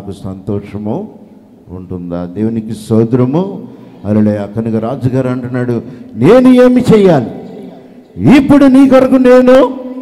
నాకు సంతోషము ఉంటుందా దేవునికి సోదరము అరులే కనుక రాజుగారు అంటున్నాడు నేను ఏమి చేయాలి ఇప్పుడు నీ కొరకు నేను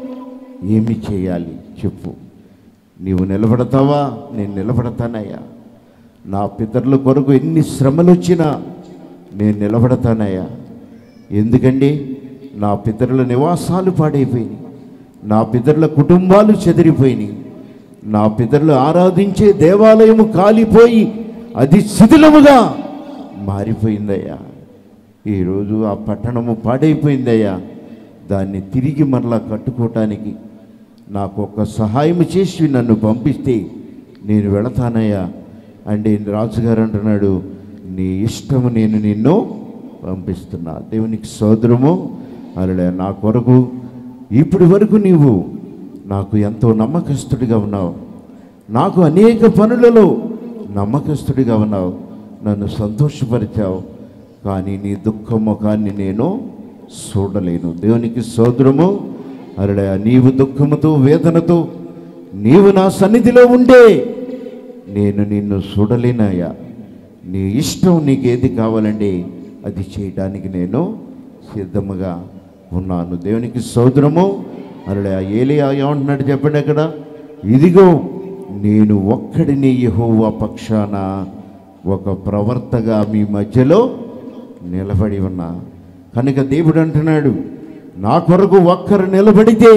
ఏమి చేయాలి చెప్పు నీవు నిలబడతావా నేను నిలబడతానయ్యా నా పితరుల కొరకు ఎన్ని శ్రమలు వచ్చినా నేను నిలబడతానయ్యా ఎందుకండి నా పితరుల నివాసాలు పాడైపోయినాయి నా పితరుల కుటుంబాలు చెదిరిపోయినాయి నా పితరులు ఆరాధించే దేవాలయము కాలిపోయి అది శిథిలముగా మారిపోయిందయ్యా ఈరోజు ఆ పట్టణము పాడైపోయిందయ్యా దాన్ని తిరిగి మరలా కట్టుకోవటానికి నాకు ఒక సహాయం చేసి నన్ను పంపిస్తే నేను వెళతానయ్యా అంటే రాజుగారు అంటున్నాడు నీ ఇష్టము నేను నిన్ను పంపిస్తున్నా దేవునికి సోదరము అలా నా కొరకు ఇప్పటి వరకు నీవు నాకు ఎంతో నమ్మకస్తుడిగా ఉన్నావు నాకు అనేక పనులలో నమ్మకస్తుడిగా ఉన్నావు నన్ను సంతోషపరిచావు కానీ నీ దుఃఖ ముఖాన్ని నేను చూడలేను దేవునికి సోదరము అరడా నీవు దుఃఖముతో వేదనతో నీవు నా సన్నిధిలో ఉండే నేను నిన్ను చూడలేనాయా నీ ఇష్టం నీకేది కావాలండి అది చేయడానికి నేను సిద్ధముగా ఉన్నాను దేవునికి సోదరము అరడా ఏలియా ఏమంటున్నాడు చెప్పండి అక్కడ ఇదిగో నేను ఒక్కడిని యెహోవా పక్షాన ఒక ప్రవర్తగా మీ మధ్యలో నిలబడి ఉన్నా కనుక దేవుడు అంటున్నాడు నా కొరకు ఒక్కరు నిలబడితే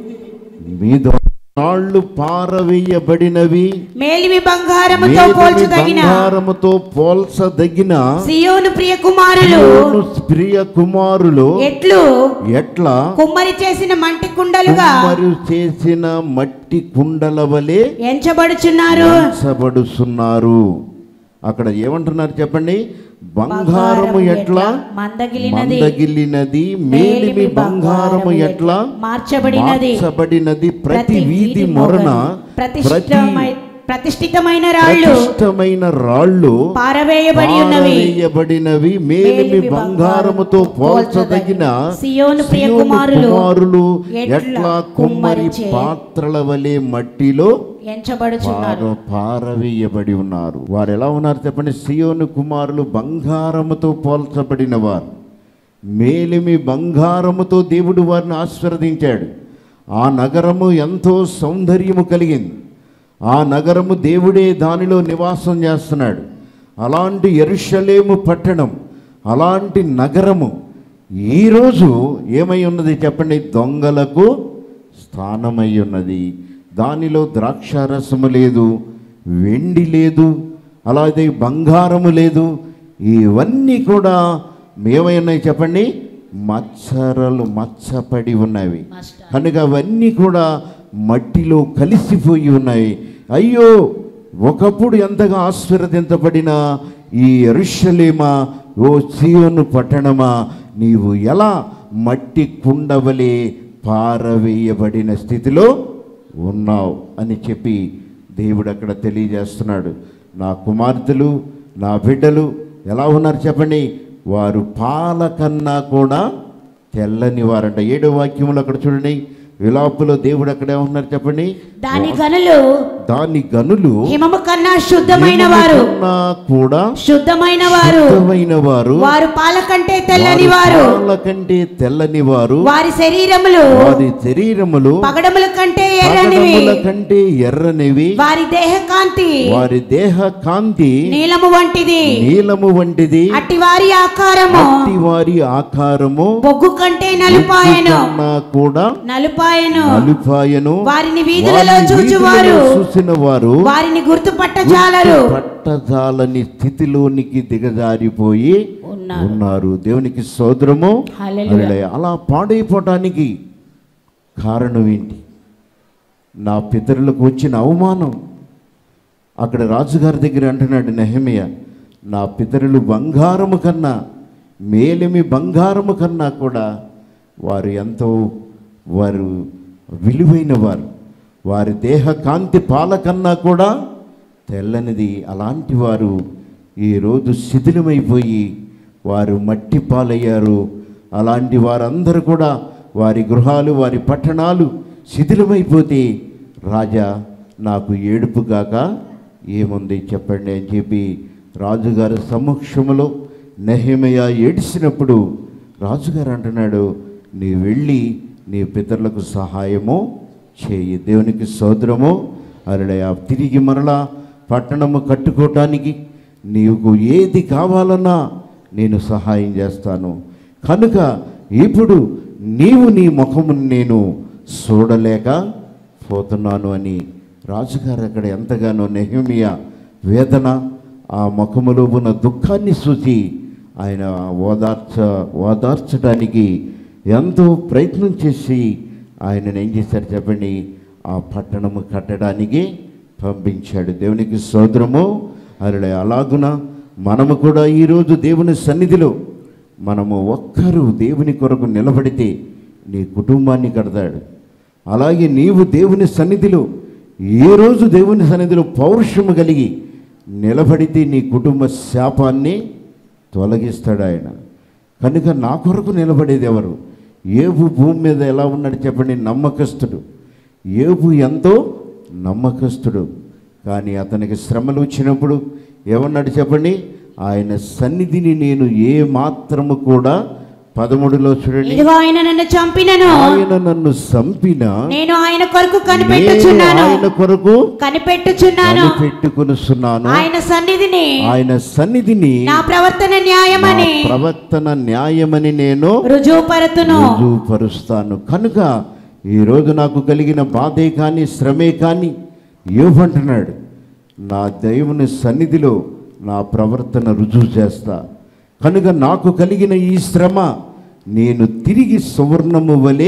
మీ నాళ్ళు పారవేయబడినవి మేలిమి బంగారముతో మేలిమి పోల్చదగిన బంగారముతో పోల్చదగిన సియోను ప్రియ కుమారులు సియోను ప్రియ కుమారులు ఎట్లు ఎట్లా కుమ్మరి చేసిన మంటి కుండలుగా కుమ్మరి చేసిన మట్టి కుండల వలె ఎంచబడుచున్నారు ఎంచబడుచున్నారు అక్కడ ఏమంటున్నారు చెప్పండి బంగారము ఎట్లా మందగిలినది మందగిల్లినది మేలిమి బంగారము ఎట్లా మార్చబడినది మార్చబడినది ప్రతి వీధి మొరన ప్రతి ప్రతిష్ఠితమై- ప్రతిష్ఠితమైన రాళ్ళు ప్రతిష్టమైన రాళ్ళు పారవేయబడి ఉన్నవి పారవేయబడినవి మేలిమి మేలిమి బంగారముతో పోల్చదగిన సియోను ప్రియ సియోను కుమారులు కుమారులు ఎట్లా ఎట్లా కుమ్మరి కుమ్మరిచే పాత్రల వలె మట్టిలో ఎంచబడుచున్నారు పార పారవేయబడి ఉన్నారు వారు ఎలా ఉన్నారు చెప్పండి సియోను కుమారులు బంగారముతో పోల్చబడిన వారు మేలిమి బంగారముతో దేవుడు వారిని ఆశీర్వదించాడు ఆ నగరము ఎంతో సౌందర్యము కలిగింది ఆ నగరము దేవుడే దానిలో నివాసం చేస్తున్నాడు అలాంటి ఎరుషలేము పట్టణం అలాంటి నగరము ఈరోజు ఏమై ఉన్నది చెప్పండి దొంగలకు స్థానమై ఉన్నది దానిలో ద్రాక్షారసము లేదు వెండి లేదు అలాగే బంగారము లేదు ఇవన్నీ కూడా ఏమై ఉన్నాయి చెప్పండి మచ్చరలు మచ్చపడి ఉన్నవి కనుక అవన్నీ కూడా మట్టిలో కలిసిపోయి ఉన్నాయి అయ్యో ఒకప్పుడు ఎంతగా ఆశీర్వదించబడిన ఈ ఋషలేమా ఓ సియోను పట్టణమా నీవు ఎలా మట్టి కుండవలే పారవేయబడిన స్థితిలో ఉన్నావు అని చెప్పి దేవుడు అక్కడ తెలియజేస్తున్నాడు నా కుమార్తెలు నా బిడ్డలు ఎలా ఉన్నారు చెప్పండి వారు పాల కన్నా కూడా తెల్లని వారంట ఏడో వాక్యములు అక్కడ చూడండి విలాపులో దేవుడు అక్కడ ఏమన్నారు చెప్పండి దాని గనులు దాని గనులు హిమము కన్నా శుద్ధమైన వారు కన్నా కూడా శుద్ధమైన వారు శుద్ధమైన వారు వారు పాల కంటే తెల్లని వారు పాల కంటే తెల్లని వారు వారి శరీరములు వారి శరీరములు పగడముల కంటే ఎర్రనివి పగడముల కంటే ఎర్రనివి వారి దేహ కాంతి వారి దేహ కాంతి నీలము వంటిది నీలము వంటిది అట్టి వారి ఆకారము అట్టి వారి ఆకారము బొగ్గు కంటే నలుపాయను కన్నా కూడా నలుపాయను నలుపాయను వారిని వీధులలో వారిని చూచువారు వీధులలో చూసిన వారు వారిని గుర్తుపట్ట చాలరు పట్టజాలని స్థితిలోనికి దిగజారిపోయి ఉన్నారు. ఉన్నారు దేవునికి సోదరము హల్లెలూయా. అలా పాడైపోవటానికి కారణం ఏంటి నా పితరులకు వచ్చిన అవమానం అక్కడ రాజుగారి దగ్గర అంటున్నాడు నెహమియ నా పితరులు బంగారము కన్నా మేలిమి బంగారము కన్నా కూడా వారు ఎంతో వారు విలువైన వారు వారి దేహ కాంతి పాల కన్నా కూడా తెల్లనిది అలాంటి వారు ఈరోజు శిథిలమైపోయి వారు మట్టి పాలయ్యారు అలాంటి వారందరూ కూడా వారి గృహాలు వారి పట్టణాలు శిథిలమైపోతే రాజా నాకు ఏడుపు కాక ఏముంది చెప్పండి అని చెప్పి రాజుగారి సమక్షంలో నెహమయ ఏడ్చినప్పుడు రాజుగారు అంటున్నాడు నీ వెళ్ళి నీ పితరులకు సహాయము చేయి దేవునికి సోదరము అరడయ తిరిగి మరలా పట్టణము కట్టుకోవటానికి నీకు ఏది కావాలన్నా నేను సహాయం చేస్తాను కనుక ఇప్పుడు నీవు నీ ముఖమును నేను చూడలేక పోతున్నాను అని రాజుగారు అక్కడ ఎంతగానో నెహమియా వేదన ఆ ముఖములో ఉన్న దుఃఖాన్ని చూసి ఆయన ఓదార్చ ఓదార్చడానికి ఎంతో ప్రయత్నం చేసి ఆయనను ఏం చేశారు చెప్పండి ఆ పట్టణము కట్టడానికి పంపించాడు దేవునికి సోదరము అరడే అలాగున మనము కూడా ఈరోజు దేవుని సన్నిధిలో మనము ఒక్కరు దేవుని కొరకు నిలబడితే నీ కుటుంబాన్ని కడతాడు అలాగే నీవు దేవుని సన్నిధిలో ఏ రోజు దేవుని సన్నిధిలో పౌరుషము కలిగి నిలబడితే నీ కుటుంబ శాపాన్ని తొలగిస్తాడు ఆయన కనుక నా కొరకు నిలబడేది ఎవరు ఏబు భూమి మీద ఎలా ఉన్నాడు చెప్పండి నమ్మకస్తుడు ఏబు ఎంతో నమ్మకస్తుడు కానీ అతనికి శ్రమలు వచ్చినప్పుడు ఏమన్నాడు చెప్పండి ఆయన సన్నిధిని నేను ఏ మాత్రము కూడా పదమూడులో చూడండి ఇదిగో ఆయన నన్ను చంపినను ఆయన నన్ను చంపిన నేను ఆయన కొరకు నేను కనిపెట్టుచున్నాను ఆయన కొరకు కనిపెట్టుచున్నాను పెట్టుకొనుస్తున్నాను ఆయన సన్నిధిని ఆయన సన్నిధిని నా ప్రవర్తన నా న్యాయమని ప్రవర్తన న్యాయమని నేను రుజువుపరుతును రుజువుపరుస్తాను కనుక ఈరోజు నాకు కలిగిన బాధే కానీ శ్రమే కానీ ఏమంటున్నాడు నా దేవుని సన్నిధిలో నా ప్రవర్తన రుజువు చేస్తా కనుక నాకు కలిగిన ఈ శ్రమ నేను తిరిగి సువర్ణము వలె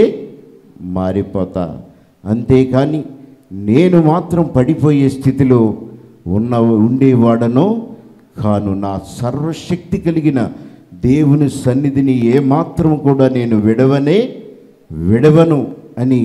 మారిపోతా అంతేకాని నేను మాత్రం పడిపోయే స్థితిలో ఉన్న ఉండేవాడనో కాను నా సర్వశక్తి కలిగిన దేవుని సన్నిధిని ఏమాత్రం కూడా నేను విడవనే విడవను అని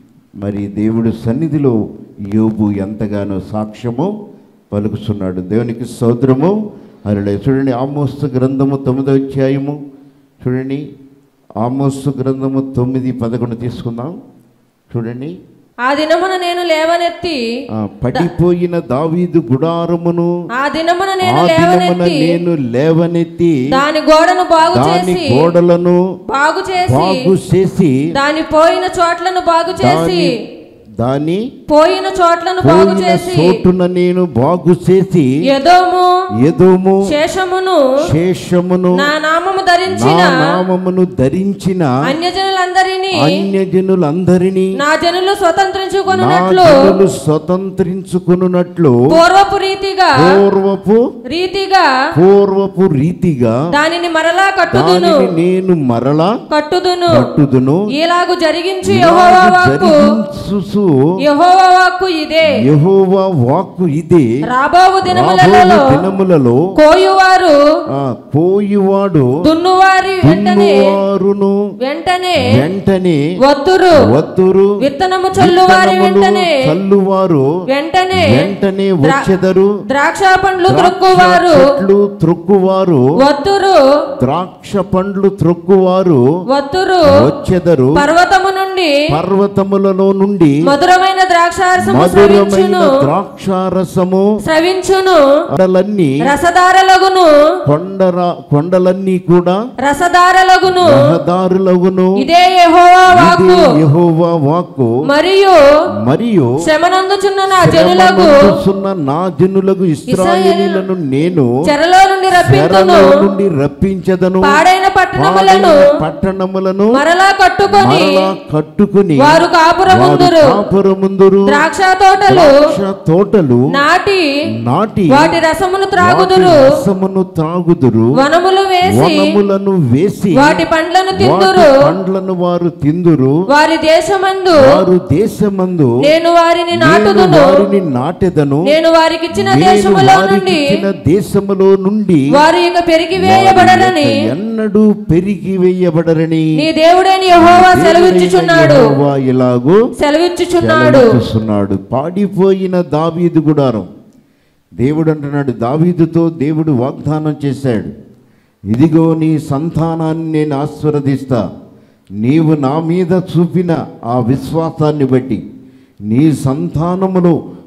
మరి దేవుడి సన్నిధిలో యోబు ఎంతగానో సాక్ష్యము పలుకుతున్నాడు దేవునికి సోదరము అరలే చూడండి ఆమోస్తు గ్రంథము తొమ్మిదో అధ్యాయము చూడండి ఆమోస్తు గ్రంథము తొమ్మిది పదకొండు తీసుకుందాం చూడండి ఆ దినమున నేను లేవనెత్తి ఆ, పడిపోయిన దావీదు గుడారమును ఆ దినమున ఆ నేను దినమున లేవనెత్తి నేను లేవనెత్తి దాని గోడను బాగు దాని చేసి గోడలను బాగు చేసి బాగు చేసి దాని పోయిన చోట్లను బాగు చేసి దాని దాని పోయిన చోట్లను బాగు పోయిన చేసి చోటున నేను బాగు చేసి ఎదోము ఎదోము శేషమును శేషమును నా నామము నా ధరించిన నామమును ధరించిన అన్యజనులందరినీ అన్యజనులందరినీ నా జనులు నా స్వతంత్రించుకొనున్నట్లు జనులు స్వతంత్రించుకున్నట్లు పూర్వపు రీతిగా పూర్వపు రీతిగా పూర్వపు రీతిగా దానిని మరలా కట్టుదును దానిని నేను మరలా కట్టుదును కట్టుదును ఇలాగు జరిగించి ఇలాగు యెహోవా వాక్కు జరిగించుచు యెహోవా వాక్కు ఇదే యెహోవా వాక్కు ఇదే రాబోవు దినములలో రాబోయే దినములలో కోయువారు ఆ పోయివాడు దున్నువారి వెంటనే దున్నువారును వెంటనే వెంటనే వత్తురు వత్తురు విత్తనము చల్లువారి విత్తనములు వెంటనే చల్లువారు వెంటనే వెంటనే ద్రా- వచ్చెదరు ద్రాక్ష పండ్లు ద్రాక్ష త్రొక్కువారు చెట్లు త్రొక్కువారు వత్తురు ద్రాక్ష పండ్లు త్రొక్కువారు వత్తురు వచ్చెదరు పర్వతము నుండి పర్వతములలో నుండి మధురమైన ద్రాక్షారసము మధురమైన స్రవించును ద్రాక్షారసము స్రవించును కొండలన్నీ రసదారలగును కొండర కొండలన్నీ కూడా రసదారలగును రహదారులగును ఇదే యెహోవా వాక్కు ఇదే యెహోవా వాక్కు మరియు మరియు శ్రమనందుచున్న నా జనులకు శ్రమనందుచున్న నా జనులకు ఇస్రాయేలీలను నేను చెరలో నుండి రప్పించును చెరలో నుండి రప్పించదను పాడైన పట్టణములను పాడైన పట్టణములను మరలా కట్టుకొని మరలా కట్టుకుని వారు కాపురముందురు కాపురముందురు ద్రాక్ష తోటలు ద్రాక్ష తోటలు నాటి నాటి వాటి రసమును త్రాగుదురు వాటి రసమును త్రాగుదురు వనములు వేసి వనములను వేసి వాటి పండ్లను వాటి తిందురు పండ్లను వారు తిందురు వారి దేశమందు వారు దేశమందు నేను వారిని నేను నాటుదును వారిని నాటెదను నేను వారికి ఇచ్చిన నేను దేశములో వారికి నుండి ఇచ్చిన దేశములో నుండి వారు ఇక పెరిగి వారు వేయబడరని ఇక ఎన్నడూ పెరిగి వేయబడరని నీ దేవుడైన యెహోవా సెలవిచ్చుచున్నాడు యెహోవా ఇలాగూ సెలవిచ్చుచున్నాడు సెలవిస్తున్నాడు పాడిపోయిన దావీదు గుడారం దేవుడు అంటున్నాడు దావీదుతో దేవుడు వాగ్దానం చేశాడు ఇదిగో నీ సంతానాన్ని నేను ఆస్వాదిస్తా నీవు నా మీద చూపిన ఆ విశ్వాసాన్ని బట్టి నీ సంతానమును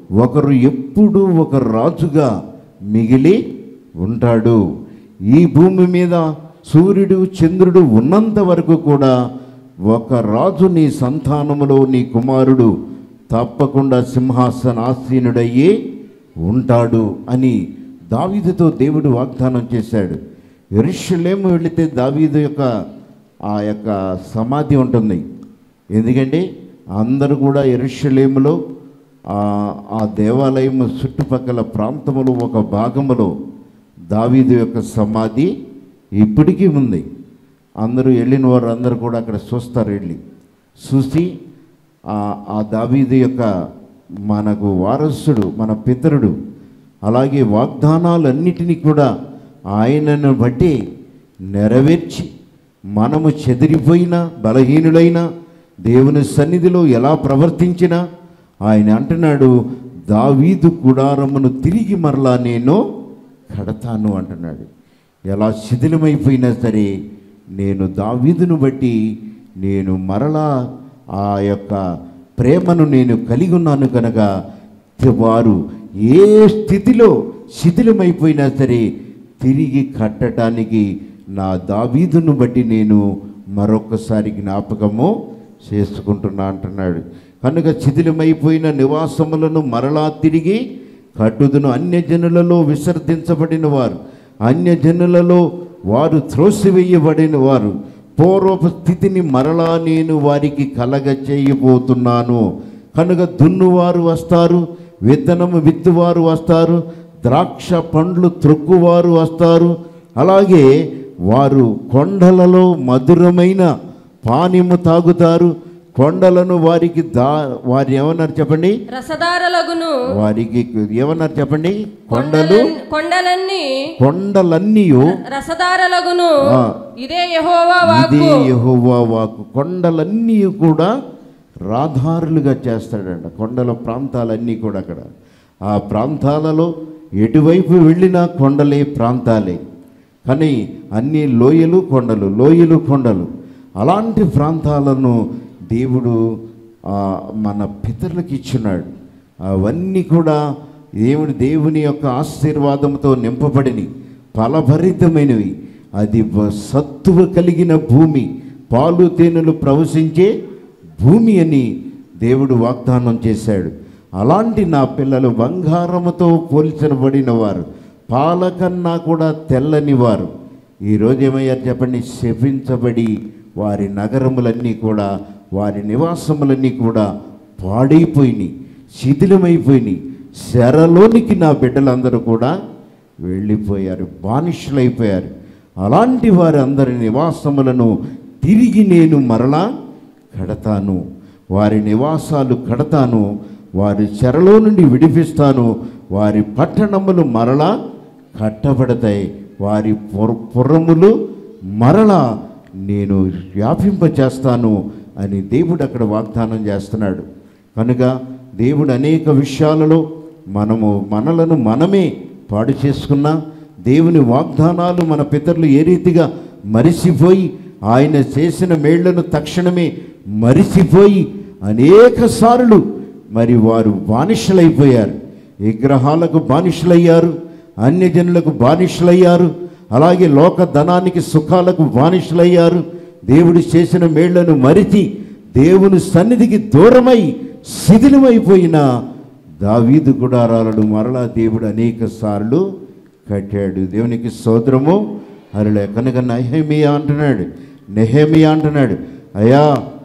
ఒకరు ఎప్పుడూ ఒక రాజుగా మిగిలి ఉంటాడు ఈ భూమి మీద సూర్యుడు చంద్రుడు ఉన్నంత వరకు కూడా ఒక రాజు నీ సంతానములో నీ కుమారుడు తప్పకుండా సింహాసనాసీనుడయ్యి ఉంటాడు అని దావీదుతో దేవుడు వాగ్దానం చేశాడు ఎరుషలేము వెళితే దావీదు యొక్క ఆ యొక్క సమాధి ఉంటుంది ఎందుకంటే అందరూ కూడా ఎరుషలేములో ఆ ఆ దేవాలయం చుట్టుపక్కల ప్రాంతములో ఒక భాగములో దావీదు యొక్క సమాధి ఇప్పటికీ ఉంది అందరూ వెళ్ళిన వారు అందరూ కూడా అక్కడ చూస్తారు వెళ్ళి చూసి ఆ ఆ దావీదు యొక్క మనకు వారసుడు మన పితరుడు అలాగే వాగ్దానాలన్నిటినీ కూడా ఆయనను బట్టి నెరవేర్చి మనము చెదిరిపోయిన బలహీనులైన దేవుని సన్నిధిలో ఎలా ప్రవర్తించినా ఆయన అంటున్నాడు దావీదు గుడారమును తిరిగి మరలా నేను కడతాను అంటున్నాడు ఎలా శిథిలమైపోయినా సరే నేను దావీదును బట్టి నేను మరలా ఆ యొక్క ప్రేమను నేను కలిగి ఉన్నాను కనుక వారు ఏ స్థితిలో శిథిలమైపోయినా సరే తిరిగి కట్టడానికి నా దావీదును బట్టి నేను మరొకసారి జ్ఞాపకము చేసుకుంటున్నా అంటున్నాడు కనుక శిథిలమైపోయిన నివాసములను మరలా తిరిగి కట్టుదును అన్యజనులలో విసర్జించబడిన వారు అన్యజనులలో వారు త్రోసివేయబడిన వారు పూర్వపు స్థితిని మరలా నేను వారికి కలగ చేయబోతున్నాను కనుక దున్నువారు వస్తారు విత్తనము విత్తువారు వస్తారు ద్రాక్ష పండ్లు త్రొక్కువారు వస్తారు అలాగే వారు కొండలలో మధురమైన పానీయము తాగుతారు కొండలను వారికి దా వారు ఏమన్నారు చెప్పండి రసదారలగును వారికి ఏమన్నారు చెప్పండి కొండలు కొండలన్- కొండలన్నీ కొండలన్నీ రసదారలగును ఆ. ఇదే యెహోవా ఇదే వాక్కు యెహోవా వాకు కొండలన్నీ కూడా రాధారులుగా చేస్తాడంట కొండల ప్రాంతాలన్నీ కూడా అక్కడ ఆ ప్రాంతాలలో ఎటువైపు వెళ్ళినా కొండలే ప్రాంతాలే కానీ అన్ని లోయలు కొండలు లోయలు కొండలు అలాంటి ప్రాంతాలను దేవుడు ఆ, మన పితరులకు ఇచ్చున్నాడు అవన్నీ కూడా దేవుని దేవుని యొక్క ఆశీర్వాదంతో నింపబడినవి ఫలభరితమైనవి అది వ- సత్తువ కలిగిన భూమి పాలు తేనెలు ప్రవశించే భూమి అని దేవుడు వాగ్దానం చేశాడు అలాంటి నా పిల్లలు బంగారముతో పోల్చబడిన వారు పాల కన్నా కూడా తెల్లని వారు ఈరోజు ఏమయ్యారు చెప్పండి శపించబడి వారి నగరములన్నీ కూడా వారి నివాసములన్నీ కూడా పాడైపోయినాయి శిథిలమైపోయినాయి శరలోనికి నా బిడ్డలందరూ కూడా వెళ్ళిపోయారు బానిషులైపోయారు అలాంటి వారి అందరి నివాసములను తిరిగి నేను మరలా కడతాను వారి నివాసాలు కడతాను వారి చెరలో నుండి విడిపిస్తాను వారి పట్టణములు మరలా కట్టబడతాయి వారి పుర పురములు మరలా నేను వ్యాపింపచేస్తాను అని దేవుడు అక్కడ వాగ్దానం చేస్తున్నాడు కనుక దేవుడు అనేక విషయాలలో మనము మనలను మనమే పాడు చేసుకున్నా దేవుని వాగ్దానాలు మన పితరులు ఏ రీతిగా మరిసిపోయి ఆయన చేసిన మేళ్లను తక్షణమే మరిసిపోయి అనేక సార్లు మరి వారు బానిసలైపోయారు విగ్రహాలకు బానిసలయ్యారు అన్యజనులకు బానిసలయ్యారు అలాగే లోక ధనానికి సుఖాలకు బానిసలయ్యారు దేవుడు చేసిన మేళ్లను మరిచి దేవుని సన్నిధికి దూరమై శిథిలమైపోయిన దావీదు గుడారాలను మరలా దేవుడు అనేక సార్లు కట్టాడు దేవునికి సోదరము అరలే కనుక నహేమియా అంటున్నాడు నెహేమియా అంటున్నాడు అయ్యా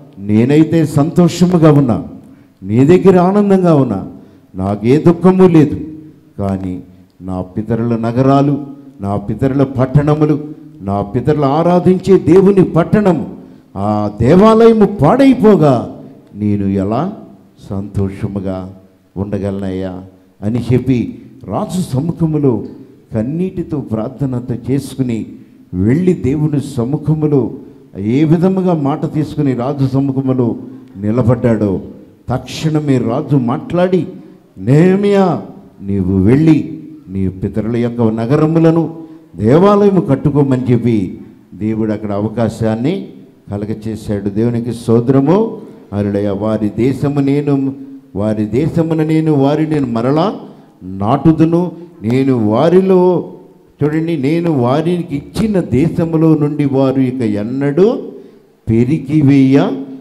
నేనైతే సంతోషముగా ఉన్నా నీ దగ్గర ఆనందంగా ఉన్నా నాకే దుఃఖము లేదు కానీ నా పితరుల నగరాలు నా పితరుల పట్టణములు నా పితరులు ఆరాధించే దేవుని పట్టణము ఆ దేవాలయము పాడైపోగా నేను ఎలా సంతోషముగా ఉండగలనయ్యా అని చెప్పి రాజు సముఖములో కన్నీటితో ప్రార్థనతో చేసుకుని వెళ్ళి దేవుని సముఖములో ఏ విధముగా మాట తీసుకుని రాజు సముఖములో నిలబడ్డాడో తక్షణమే రాజు మాట్లాడి నేమియా నీవు వెళ్ళి నీ పితరుల యొక్క నగరములను దేవాలయము కట్టుకోమని చెప్పి దేవుడు అక్కడ అవకాశాన్ని కలగచేశాడు దేవునికి సోదరము అరుడయ వారి దేశము నేను వారి దేశమున నేను వారిని మరలా నాటుదును నేను వారిలో చూడండి నేను వారికి ఇచ్చిన దేశములో నుండి వారు ఇక ఎన్నడూ పెరిగివేయ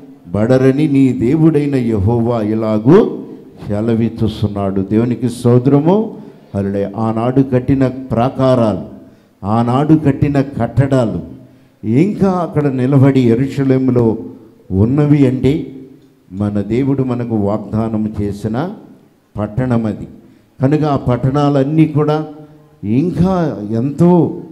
బడరని నీ దేవుడైన యహోవా ఇలాగూ సెలవిస్తున్నాడు దేవునికి సోదరము అరుడే ఆనాడు కట్టిన ప్రాకారాలు ఆనాడు కట్టిన కట్టడాలు ఇంకా అక్కడ నిలబడి ఎరుషలేములో ఉన్నవి అంటే మన దేవుడు మనకు వాగ్దానం చేసిన పట్టణం అది కనుక ఆ పట్టణాలన్నీ కూడా ఇంకా ఎంతో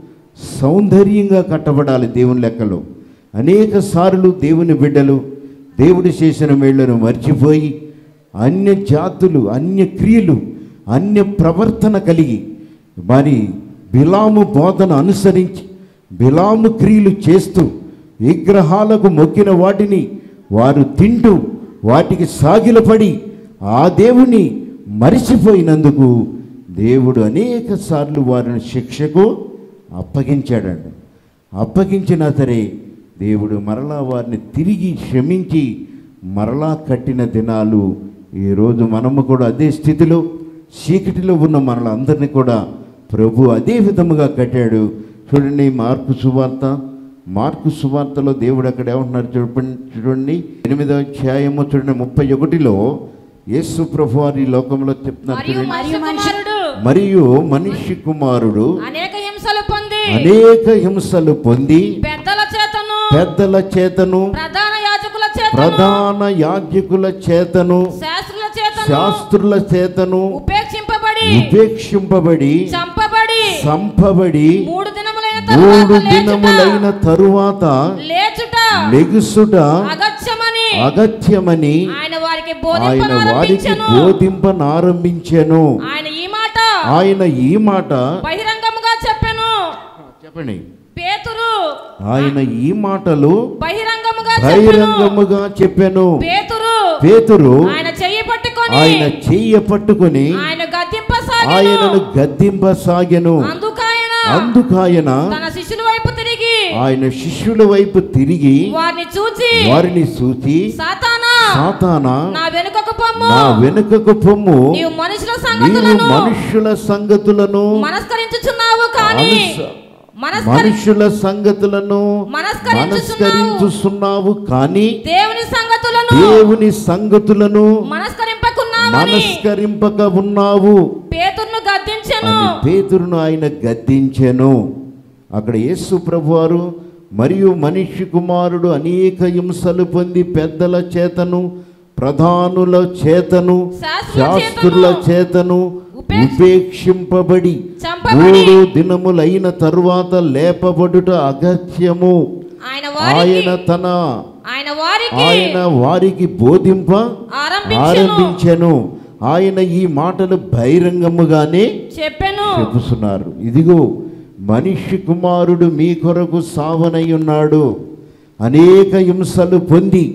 సౌందర్యంగా కట్టబడాలి దేవుని లెక్కలో అనేక సార్లు దేవుని బిడ్డలు దేవుడు చేసిన మేళ్లను మర్చిపోయి అన్య జాతులు అన్య క్రియలు అన్య ప్రవర్తన కలిగి మరి బిలాము బోధన అనుసరించి బిలాము క్రియలు చేస్తూ విగ్రహాలకు మొక్కిన వాటిని వారు తింటూ వాటికి సాగిలపడి ఆ దేవుని మరిచిపోయినందుకు దేవుడు అనేక సార్లు వారిని శిక్షకు అప్పగించాడండి అప్పగించినా సరే దేవుడు మరలా వారిని తిరిగి క్షమించి మరలా కట్టిన దినాలు ఈరోజు మనము కూడా అదే స్థితిలో చీకటిలో ఉన్న మనలందరినీ కూడా ప్రభు అదే విధముగా కట్టాడు చూడండి మార్పు సువార్త మార్కు సువార్తలో దేవుడు అక్కడ ఏమంటున్నారు చూడండి చూడండి ఎనిమిదో అధ్యాయము చూడండి ముప్పై ఒకటిలో యేసు ప్రభు వారి ఈ లోకంలో చెప్తున్నారు మరియు చూడండి మనిషి కుమారుడు మరియు మనిషి కుమారుడు అనేక హింసలు పొంది అనేక హింసలు పొంది పెద్దల చేతను పెద్దల చేతను ప్రధాన యాజకుల చేతను ప్రధాన యాజకుల చేతను శాస్త్రుల చేతను శాస్త్రుల చేతను ఉపేక్షింపబడి ఉపేక్షింపబడి చంపబడి సంపబడి మూడు దినములైన మూడు తరువాత దినములైన తరువాత లేచుట లెగుసుట అగత్యమని అగత్యమని ఆయన వారికి ఆయన వారికి బోధింపనారంభించెను బోధింపనారంభించెను ఆయన ఈ మాట ఆయన ఈ మాట బహిరంగముగా చెప్పెను చెప్పండి పేతురు ఆయన ఈ మాటలు బహిరంగముగా చెప్పెను బహిరంగముగా చెప్పాను పేతురు పేతురు ఆయన చెయ్యి పట్టుకొని ఆయన చెయ్య పట్టుకుని ఆయన గద్దింపసాగెను ఆయనను గద్దింపసాగెను అందుకాయన అందుకాయన తన శిష్యుల వైపు తిరిగి ఆయన శిష్యుల వైపు తిరిగి వారిని చూచి వారిని చూసి సాతానా సాతానా నా వెనుకకు పొమ్ము నా వెనుకకు పొమ్ము నీవు మనుషుల నీవు సంగతులను మనుష్యుల సంగతులను మనస్కరించుచున్నావు కానీ మనస్స- మనస్కరి మనుషుల సంగతులను మనస్కరించుచున్నావు. మనస్కరించుచున్నావు కానీ దేవుని సంగతులను దేవుని సంగతులను మనస్కరింపకున్నామని మనస్కరింపక ఉన్నావు పేతుర్ను గద్దించెను అని పేతురును ఆయన గద్దించెను అక్కడ యేసు ప్రభువారు మరియు మనిషి కుమారుడు అనేక హింసలు పొంది పెద్దల చేతను ప్రధానుల చేతను శాస్త్రుల శాస్త్రుల చేతను ఉపేక్ష- ఉపేక్షింపబడి చంపబడి మూడు దినములైన తరువాత లేపబడుట అగత్యము ఆయన వారికి ఆయన తన ఆయన వారికి ఆయన వారికి బోధింప ఆరంభించెను ఆరంభించెను ఆయన ఈ మాటలు బహిరంగముగానే చెప్పెను చెబుతున్నారు ఇదిగో మనిషి కుమారుడు మీ కొరకు సావనై ఉన్నాడు అనేక హింసలు పొంది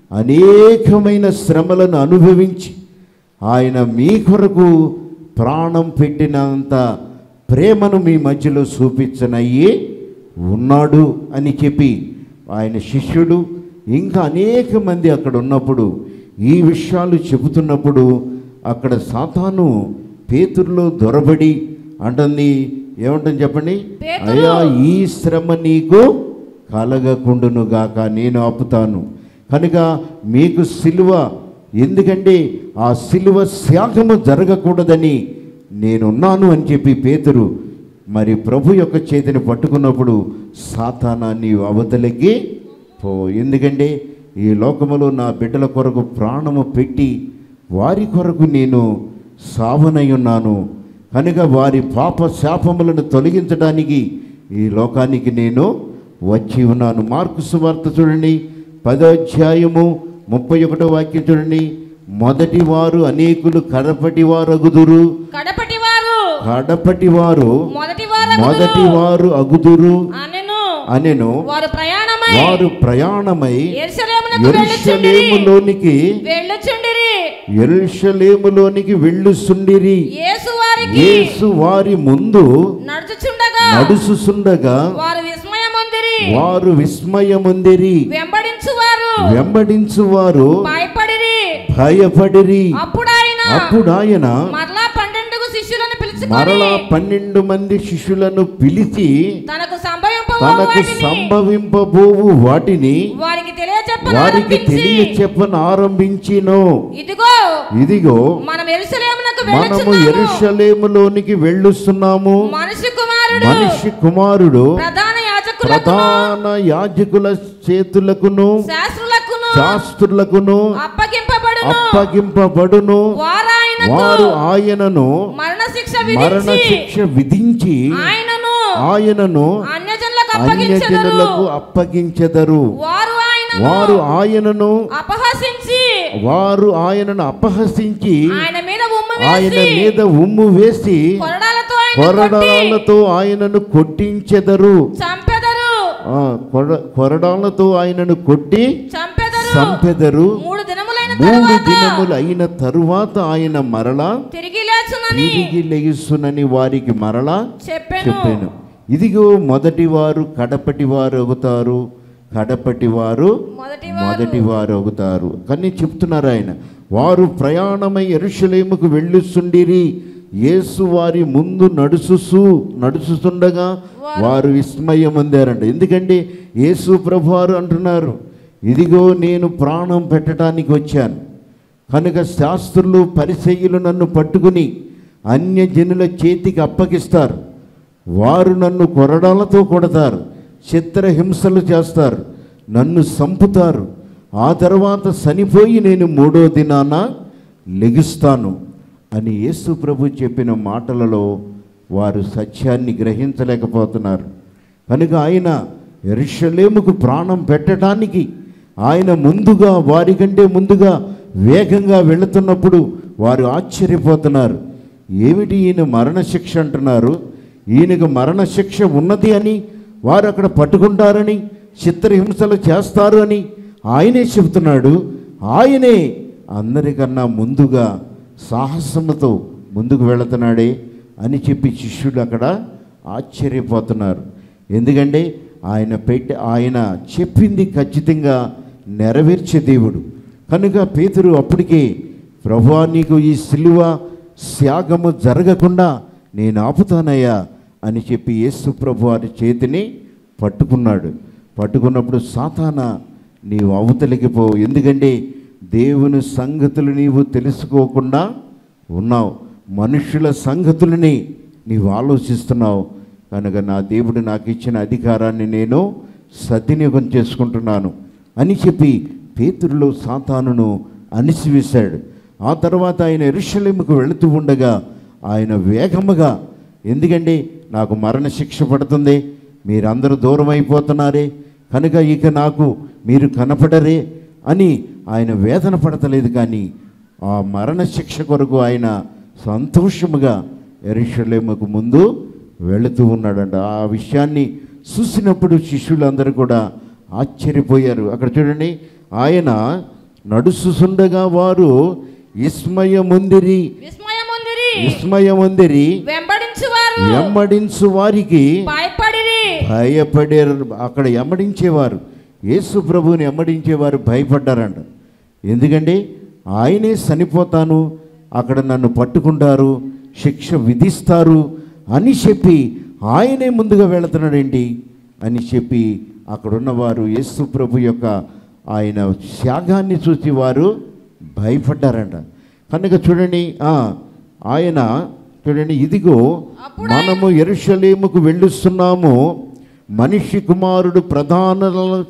అనేకమైన శ్రమలను అనుభవించి ఆయన మీ కొరకు ప్రాణం పెట్టినంత ప్రేమను మీ మధ్యలో చూపించనయ్యి ఉన్నాడు అని చెప్పి ఆయన శిష్యుడు ఇంకా అనేక మంది అక్కడ ఉన్నప్పుడు ఈ విషయాలు చెబుతున్నప్పుడు అక్కడ సాతాను పేతురులో దొరబడి అంటుంది ఏమంటుంది చెప్పండి పేతురు. అయ్యా ఈ శ్రమ నీకు కలగకుండును గాక నేను ఆపుతాను కనుక మీకు సిలువ ఎందుకంటే ఆ సిలువ త్యాగము జరగకూడదని నేనున్నాను అని చెప్పి పేతురు మరి ప్రభు యొక్క చేతిని పట్టుకున్నప్పుడు సాతానా నీవు అవతలకి పో ఎందుకంటే ఈ లోకములో నా బిడ్డల కొరకు ప్రాణము పెట్టి వారి కొరకు నేను సావనై ఉన్నాను కనుక వారి పాప శాపములను తొలగించడానికి ఈ లోకానికి నేను వచ్చి ఉన్నాను మార్కు సువార్త చూడండి పదో అధ్యాయము ముప్పై ఒకటో వాక్యం చూడండి మొదటి వారు అనేకులు కడపటి వారు అగుదురు కడపటి వారు కడపటి వారు మొదటి వారు మొదటి వారు అగుదురు అనెను అనెను వారు ప్రయాణమై వారు ప్రయాణమై ఎరుసలేమునకు వెళ్ళుచుండిరి ఎరుషలేములోనికి వెళ్ళుచుండిరి ఎరుషలేములోనికి వెళ్ళుసుండిరి యేసు వారికి యేసు వారి ముందు నడుచుచుండగా నడుసుసుండగా వారు విస్మయముందిరి వారు విస్మయముందిరి వెంబడించువారు వెంబడించువారు భయపడిరి భయపడిరి అప్పుడు ఆయన అప్పుడు ఆయన మరలా పన్నెండుగు శిష్యులను పిలుచుకొని మరలా పన్నెండు మంది శిష్యులను పిలిచి తనకు సంభవింపబోవు తనకు వాటిని సంభవింపబోవు వాటిని వారికి తెలియచెప్పను వారికి ఆరంభించి, తెలియ చెప్పను ఆరంభించినో ఇదిగో ఇదిగో మనం ఎరుసలేమునకు మనము వెళ్ళుచున్నాము ఎరుషలేములోనికి వెళ్ళుస్తున్నాము మనిషి కుమారుడు మనిషి కుమారుడు ప్రధాన యాజకులకు ప్రధాన యాజకుల చేతులకును శాస్త్రులకును శాస్త్రులకును అప్పగింపబడును అప్పగింపబడును వారు ఆయనకు వారు ఆయనను మరణ శిక్ష మరణ విధించి శిక్ష విధించి ఆయనను ఆయనను అన్యజనులకు అప్పగించెదరు అన్యజనులకు అప్పగించెదరు వారు ఆయనను వారు ఆయనను అపహసించి వారు ఆయనను అపహసించి ఆయన మీద ఉమ్ము ఆయన వేసి మీద ఉమ్ము వేసి కొరడాలతో ఆయన కొట్టి కొరడాలతో ఆయనను కొట్టించెదరు చంపెదరు ఆ, కొర- కొరడాలతో ఆయనను కొట్టి చంపెదరు చంపెదరు మూడు దినములైన మూడు తరువాత దినములు అయిన తరువాత ఆయన మరలా తిరిగి లేచునని తిరిగి లెగిస్తునని వారికి మరలా చెప్పాను చెప్పాను ఇదిగో మొదటి వారు కడపటి వారు అవుతారు కడపటి వారు మొదటి మొదటి వారు అవుతారు కానీ చెప్తున్నారు ఆయన వారు ప్రయాణమై ఎరుషలేముకు వెళ్ళుచుండిరి యేసు వారి ముందు నడుచుసు నడుచుతుండగా వారు విస్మయం పొందారంట ఎందుకంటే యేసు ప్రభువారు అంటున్నారు ఇదిగో నేను ప్రాణం పెట్టడానికి వచ్చాను కనుక శాస్త్రులు పరిసయ్యులు నన్ను పట్టుకుని అన్యజనుల చేతికి అప్పగిస్తారు వారు నన్ను కొరడాలతో కొడతారు చిత్రహింసలు చేస్తారు నన్ను సంపుతారు ఆ తర్వాత చనిపోయి నేను మూడో దినాన లెగుస్తాను అని యేసు ప్రభు చెప్పిన మాటలలో వారు సత్యాన్ని గ్రహించలేకపోతున్నారు కనుక ఆయన ఎరుషలేముకు ప్రాణం పెట్టడానికి ఆయన ముందుగా వారికంటే ముందుగా వేగంగా వెళుతున్నప్పుడు వారు ఆశ్చర్యపోతున్నారు ఏమిటి ఈయన మరణశిక్ష అంటున్నారు ఈయనకు మరణశిక్ష ఉన్నది అని వారు అక్కడ పట్టుకుంటారని చిత్రహింసలు చేస్తారు అని ఆయనే చెబుతున్నాడు ఆయనే అందరికన్నా ముందుగా సాహసముతో ముందుకు వెళుతున్నాడే అని చెప్పి శిష్యులు అక్కడ ఆశ్చర్యపోతున్నారు ఎందుకంటే ఆయన పెట్టి ఆయన చెప్పింది ఖచ్చితంగా నెరవేర్చే దేవుడు కనుక పేతురు అప్పటికే ప్రభువా నీకు ఈ సిలువ త్యాగము జరగకుండా నేను ఆపుతానయ్యా అని చెప్పి యేసు ప్రభు వారి చేతిని పట్టుకున్నాడు పట్టుకున్నప్పుడు సాతాన నీవు అవతలికి పో ఎందుకంటే దేవుని సంగతులు నీవు తెలుసుకోకుండా ఉన్నావు మనుషుల సంగతులని నీవు ఆలోచిస్తున్నావు కనుక నా దేవుడు నాకు ఇచ్చిన అధికారాన్ని నేను సద్వినియోగం చేసుకుంటున్నాను అని చెప్పి పేతురులో సాతానును అణిసివేశాడు ఆ తర్వాత ఆయన ఎరుషలేముకు వెళుతూ ఉండగా ఆయన వేగముగా ఎందుకంటే నాకు మరణశిక్ష పడుతుంది మీరందరూ దూరం అయిపోతున్నారే కనుక ఇక నాకు మీరు కనపడరే అని ఆయన వేదన పడతలేదు కానీ ఆ మరణశిక్ష కొరకు ఆయన సంతోషముగా ఎరుషలేముకు ముందు వెళుతూ ఉన్నాడంట ఆ విషయాన్ని చూసినప్పుడు శిష్యులందరూ కూడా ఆశ్చర్యపోయారు అక్కడ చూడండి ఆయన నడుచుచుండగా వారు విస్మయముందిరి విస్మయముందిరి విస్మయముందిరి వెంబడించువారు వెంబడించు వారికి భయపడిరి భయపడారు అక్కడ ఎమ్మడించేవారు యేసు ప్రభువుని ఎమ్మడించేవారు భయపడ్డారంట ఎందుకంటే ఆయనే చనిపోతాను అక్కడ నన్ను పట్టుకుంటారు శిక్ష విధిస్తారు అని చెప్పి ఆయనే ముందుగా వెళుతున్నాడేంటి అని చెప్పి అక్కడున్నవారు యేసు ప్రభు యొక్క ఆయన త్యాగాన్ని చూసి వారు భయపడ్డారంట కనుక చూడండి ఆ, ఆయన చూడండి ఇదిగో అప్పుడు మనము ఎరుషలేముకు వెళ్ళుస్తున్నాము మనిషి కుమారుడు ప్రధాన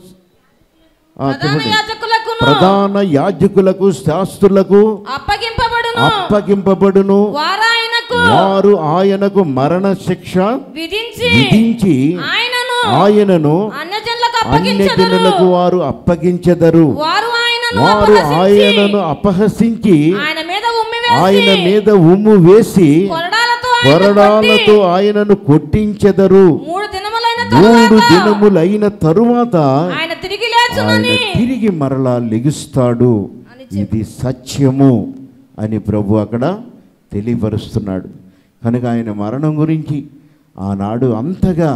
ఆ, ప్రధాన చెప్పండి. యాజకులకును ప్రధాన యాజకులకు శాస్త్రులకు అప్పగింపబడును అప్పగింపబడును వారు ఆయనకు వారు ఆయనకు మరణ శిక్ష విధించి విధించి ఆయనను ఆయనను అన్యజనులకు అన్యజనులకు అప్పగించెదరు వారు అప్పగించెదరు వారు ఆయనను వారు అపహసించి ఆయనను అపహసించి ఆయన మీద ఉమ్మి ఆయన వేసి మీద ఉమ్ము వేసి కొరడాలతో ఆయన కొరడాలతో కొట్టి ఆయనను కొట్టించెదరు మూడు దినములైన మూడు తరువాత దినములైన తరువాత ఆయన తిరిగి ఆయన లేచునని తిరిగి మరలా లెగుస్తాడు అని ఇది సత్యము అని ప్రభు అక్కడ తెలియపరుస్తున్నాడు కనుక ఆయన మరణం గురించి ఆనాడు అంతగా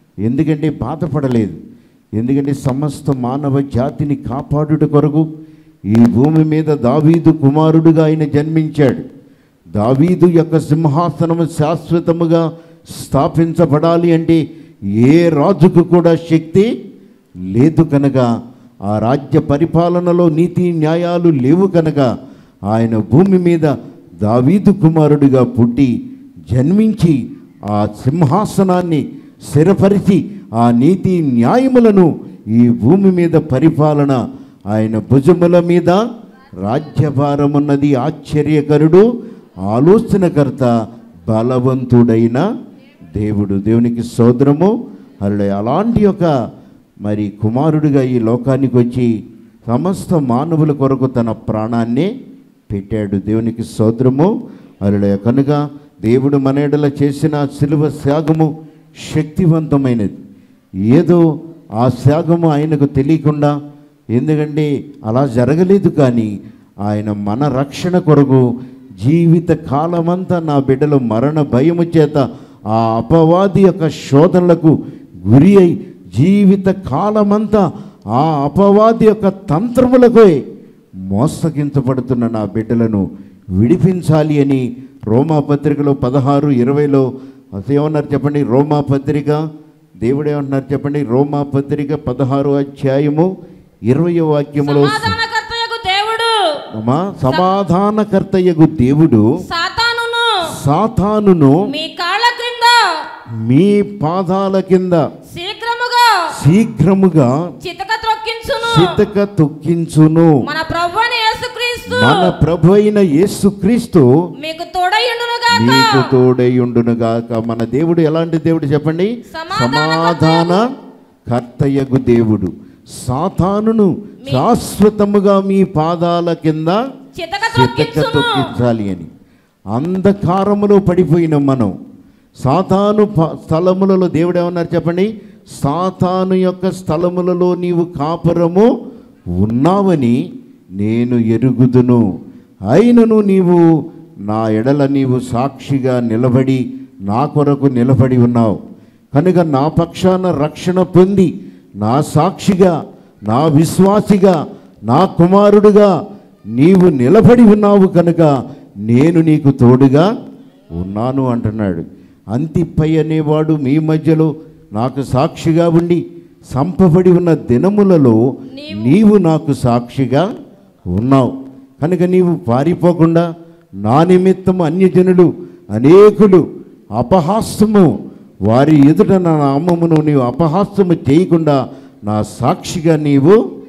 ఎందుకంటే బాధపడలేదు ఎందుకంటే సమస్త మానవ జాతిని కాపాడుట కొరకు ఈ భూమి మీద దావీదు కుమారుడుగా ఆయన జన్మించాడు దావీదు యొక్క సింహాసనము శాశ్వతముగా స్థాపించబడాలి అంటే ఏ రాజుకు కూడా శక్తి లేదు కనుక ఆ రాజ్య పరిపాలనలో నీతి న్యాయాలు లేవు కనుక ఆయన భూమి మీద దావీదు కుమారుడిగా పుట్టి జన్మించి ఆ సింహాసనాన్ని స్థిరపరిచి ఆ నీతి న్యాయములను ఈ భూమి మీద పరిపాలన ఆయన భుజముల మీద రాజ్యభారమున్నది ఆశ్చర్యకరుడు ఆలోచనకర్త బలవంతుడైన దేవుడు దేవునికి సోదరము అలా అలాంటి ఒక మరి కుమారుడిగా ఈ లోకానికి వచ్చి సమస్త మానవుల కొరకు తన ప్రాణాన్ని పెట్టాడు దేవునికి సోదరము అలా కనుక దేవుడు మన ఎడల చేసిన శిలువ త్యాగము శక్తివంతమైనది ఏదో ఆ త్యాగము ఆయనకు తెలియకుండా ఎందుకంటే అలా జరగలేదు కానీ ఆయన మన రక్షణ కొరకు జీవిత కాలమంతా నా బిడ్డలు మరణ భయము చేత ఆ అపవాది యొక్క శోధనలకు గురి అయి జీవిత కాలమంతా ఆ అపవాది యొక్క తంత్రములకు మోసగించబడుతున్న నా బిడ్డలను విడిపించాలి అని రోమా పత్రికలో పదహారు ఇరవైలో అసలు ఏమన్నారు చెప్పండి రోమా పత్రిక దేవుడు ఏమంటున్నారు చెప్పండి రోమా పత్రిక పదహారు అధ్యాయము ఇరవయో వాక్యములో సమాధానకర్తయగు దేవుడు అమ్మా సమాధానకర్తయ్యగు దేవుడు సాతానును సాతానును మీ కాళ్ళ క్రింద మీ పాదాల కింద శీఘ్రముగా శీఘ్రముగా చితక త్రొక్కించును చితక తొక్కించును మన ప్రభు అని యేసుక్రీస్తు మన ప్రభు అయిన యేసుక్రీస్తు మీకు తోడయుండును గాక మీకు తోడైయుండును గాక మన దేవుడు ఎలాంటి దేవుడు చెప్పండి సమాధాన కర్తయ్యగు దేవుడు సాతానును శాశ్వతముగా మీ పాదాల కింద చితక చితక త్రొక్కించును తొక్కించాలి అని అంధకారములో పడిపోయిన మనం సాతాను ప- స్థలములలో దేవుడు ఏమన్నారు చెప్పండి సాతాను యొక్క స్థలములలో నీవు కాపురము ఉన్నావని నేను ఎరుగుదును అయినను నీవు నా ఎడల నీవు సాక్షిగా నిలబడి నా కొరకు నిలబడి ఉన్నావు కనుక నా పక్షాన రక్షణ పొంది నా సాక్షిగా నా విశ్వాసిగా నా కుమారుడుగా నీవు నిలబడి ఉన్నావు కనుక నేను నీకు తోడుగా ఉన్నాను అంటున్నాడు అంతిపై అనేవాడు మీ మధ్యలో నాకు సాక్షిగా ఉండి సంపబడి ఉన్న దినములలో నీవు నాకు సాక్షిగా ఉన్నావు కనుక నీవు పారిపోకుండా నా నిమిత్తం అన్యజనులు అనేకులు అపహాస్యము వారి ఎదుట నా నామమును నీవు అపహాస్యము చేయకుండా నా సాక్షిగా నీవు